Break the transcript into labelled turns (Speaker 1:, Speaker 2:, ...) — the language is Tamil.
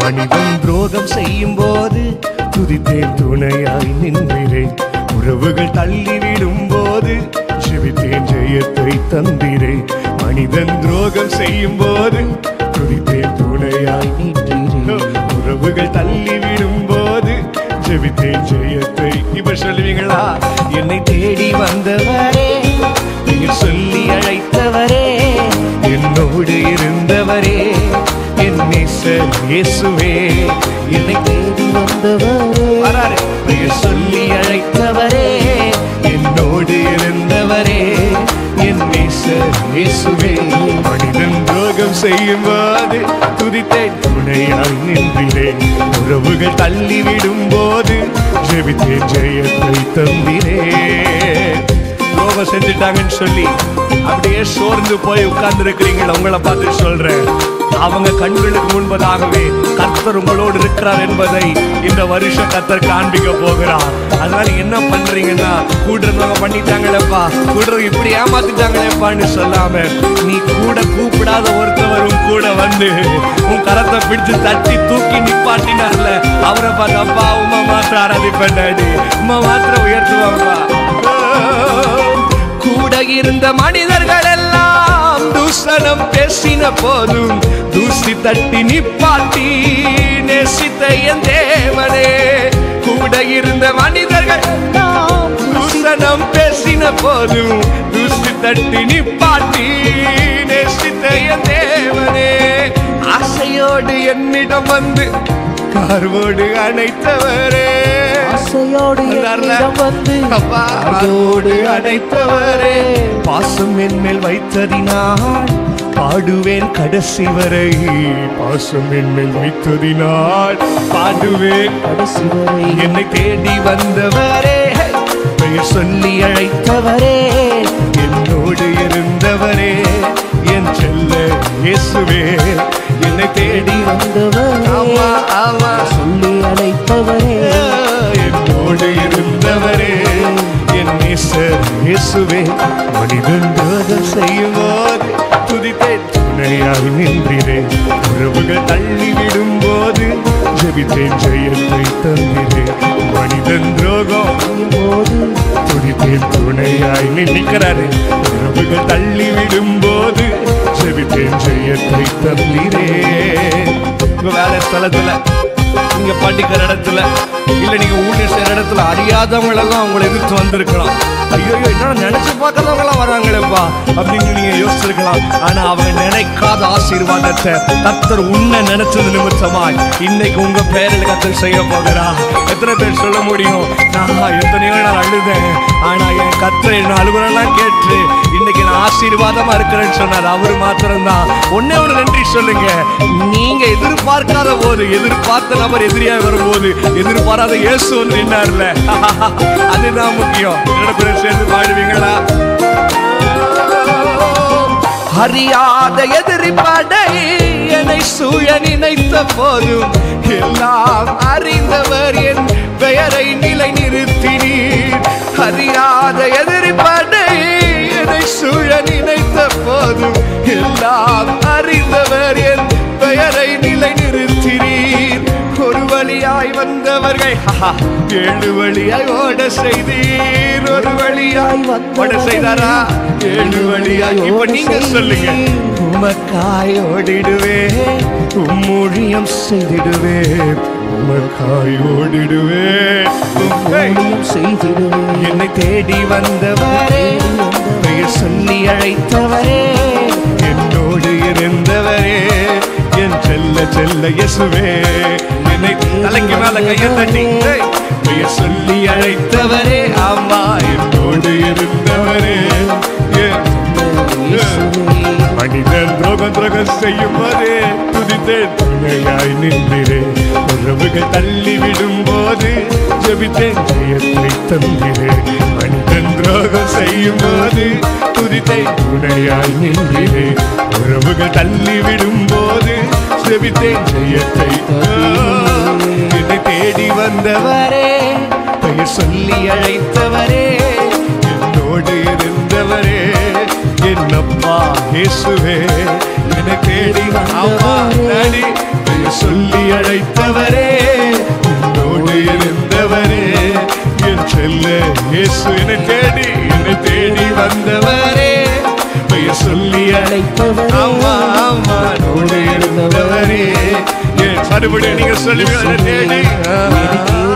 Speaker 1: மனிதன் துரோகம் செய்யும் போது துதித்தேன் துணையாய் நின்றேன் உறவுகள் தள்ளிவிடும் போது ஜெபித்தேன் ஜெயத்தை தந்திரே மனிதன் துரோகம் செய்யும் போது துதித்தேன் துணையாய் நின்றேன் உறவுகள் தள்ளிவிடும் போது ஜெபித்தேன் ஜெயத்தை இப்ப சொல்லுவீங்களா என்னை தேடி வந்தவரே பெயர் சொல்லி அழைத்தவரே என்னோடு இருந்தவரே என் நேசர் இயேசுவே என்னை தேடி வந்தவரே வராரு பெயர் சொல்லி அழைத்தவரே என்னோடு இருந்தவரே என் நேசர் இயேசுவே மனிதன் துரோகம் செய்யும் போது துதித்தேன் துணையாய் நின்றேன் உறவுகள் தள்ளிவிடும் போது ஜெபித்தேன் ஜெயத்தை தந்திரேன் துரோகம் செஞ்சுட்டாங்கன்னு சொல்லி அப்படியே சோர்ந்து போய் உட்கார்ந்து இருக்கிறீங்களா உங்களை பார்த்து சொல்றேன் அவங்க கண்களுக்கு முன்பதாகவே கர்த்தர் உங்களோடு இருக்கிறார் என்பதை இந்த வருஷம் கர்த்தர் காண்பிக்க போகிறார் அதனால என்ன பண்றீங்கன்னா கூட இருந்தவங்க பண்ணிட்டாங்களேப்பா கூட இப்படி ஏமாத்திட்டாங்களேப்பான்னு சொல்லாம நீ கூட கூப்பிடாத ஒருத்தவரும் கூட வந்து உன் கரத்தை பிடிச்சு தட்டி தூக்கி நிப்பாட்டினார்ல அவரை பார்த்து அப்பா உமா மாத்திரம் ஆராதிப்பேன் டாடி உமா மாத்திரம் உயர்த்துவாப்பா கூட இருந்த மனிதர்கள் எல்லாம் தூசணம் பேசின போதும் தூசி தட்டி நிப்பாட்டி நேசித்த என் தேவனே கூட இருந்த மனிதர்கள் எல்லாம் தூசணம் பேசின போதும் தூசி தட்டி நிப்பாட்டி நேசித்த என் தேவனே ஆசையோடு என்னிடம் வந்து கார்வோடு அணைத்தவரே
Speaker 2: ஆசையோடு
Speaker 1: வந்தார்ல?
Speaker 2: என்னிடம் வந்து
Speaker 1: அப்பா, அதோடு அடைத்தவரே பாசம் என் மேல் வைத்ததினால் பாடுவேன் கடைசி வரை பாசம் என் மேல் வைத்ததினால் பாடுவேன்
Speaker 2: கடைசி வரை
Speaker 1: என்னை தேடி வந்தவரே பெயர் சொல்லி அழைத்தவரே என்னோடு இருந்தவரே என் செல்ல இயேசுவே என்னை தேடி
Speaker 2: வந்தவரே
Speaker 1: ஆமா ஆமா
Speaker 2: சொல்லி அழைத்தவரே
Speaker 1: என்னோடு இருந்தவரே என் நேசர் இயேசுவே மனிதன் துரோகம் செய்யும் போது துதித்தேன் துணையாய் நின்றேன் உறவுகள் தள்ளிவிடும் போது ஜெபித்தேன் ஜெயத்தை தந்திரேன் மனிதன் துரோகம்
Speaker 2: போது
Speaker 1: துடித்தேன் துணையாய் நிற்கிறாரு உறவுகள் தள்ளிவிடும் போது ஜெபித்தேன் ஜெயத்தை தந்திரே உங்க வேலை ஸ்தலத்துல நீங்க படிக்கிற இடத்துல இல்ல நீங்க ஊழியர் செய்யற இடத்துல அறியாதவங்க எல்லாம் உங்களை எதிர்த்து வந்திருக்கலாம் ஐயோ என்ன நினைச்சு பார்க்கறவங்க எல்லாம் வராங்களேப்பா அப்படின்னு நீங்க யோசிச்சிருக்கலாம் ஆனா அவங்க நினைக்காத ஆசீர்வாதத்தை கத்தர் உன்னை நினைச்சது நிமித்தமாய் இன்னைக்கு உங்க பேரில் கத்தர் செய்ய போகிறா எத்தனை பேர் சொல்ல முடியும் நான் எத்தனையோ நாள் அழுதேன் ஆனா என் கத்தர் என் அழுகுறெல்லாம் கேட்டு இன்னைக்கு நான் ஆசீர்வாதமா இருக்கிறேன்னு சொன்னார் அவரு மாத்திரம்தான் ஒன்னே ஒரு நன்றி சொல்லுங்க நீங்க எதிர்பார்க்காத போது எதிர்பார்த்த நபர் எதிரியா வரும்போது எதிர்பாராத இயேசு வந்து நின்னார்ல அதுதான் முக்கியம் என்னோட கூட சேர்ந்து பாடுவீங்களா அறியாத எதிரி படை என்னை சூழ நினைத்த போதும் எல்லாம் அறிந்தவர் என் பெயரை நிலை நிறுத்தினீர் அறியாத எதிரி படை என்னை சூழ நினைத்த போதும் எல்லாம் அறிந்தவர் என் பெயரை நிலை நிறுத்தினீர் ஒரு வழியாய் வந்தவர்கள் ஹஹா, ஏழு வழியாய் ஓட செய்தீர் ஒரு வழியாய் ஓட செய்தாரா ஏழு வழியாய் இப்ப நீங்க சொல்லுங்க உமக்காய் ஓடிடுவே உம்மூழியம் செய்திடுவே உமக்காய் ஓடிடுவே
Speaker 2: ஊழியம் செய்திடுவே
Speaker 1: என்னை தேடி வந்தவரே பெயர் சொல்லி அழைத்தவரே என்னோடு இருந்தவரே என் செல்ல செல்ல இயேசுவே என்னை தலைக்கு மேல கையை தட்டி ஏய், பெயர் சொல்லி அழைத்தவரே ஆமா என்னோடு இருந்தவரே என் மனிதன் துரோகம் துரோகம் செய்யும் போது துதித்தேன் துணையாய் நின்றேன் உறவுகள் தள்ளிவிடும் போது ஜெபித்தேன் ஜெயத்தை தந்திரேன் மனிதன் துரோகம் செய்யும் போது துதித்தேன் துணையாய் நின்றேன் உறவுகள் தள்ளிவிடும் போது ஜெபித்தேன் ஜெயத்தை என்னை தேடி வந்தவரே பெயர் சொல்லி அழைத்தவரே என்னோடு இருந்தவரே என்னப்பா இயேசுவே என்னை தேடி ஆமா டாடி பெயர் சொல்லி அழைத்தவரே என்னோடு இருந்தவரே என் செல்ல இயேசு என்னை தேடி என்னை தேடி வந்தவரே பெயர் சொல்லி
Speaker 2: அழைத்தவரே
Speaker 1: ஆமா ஆமா என்னோடு இருந்தவரே என் மறுபடியும் நீங்க சொல்லி என்னை தேடி ஆ,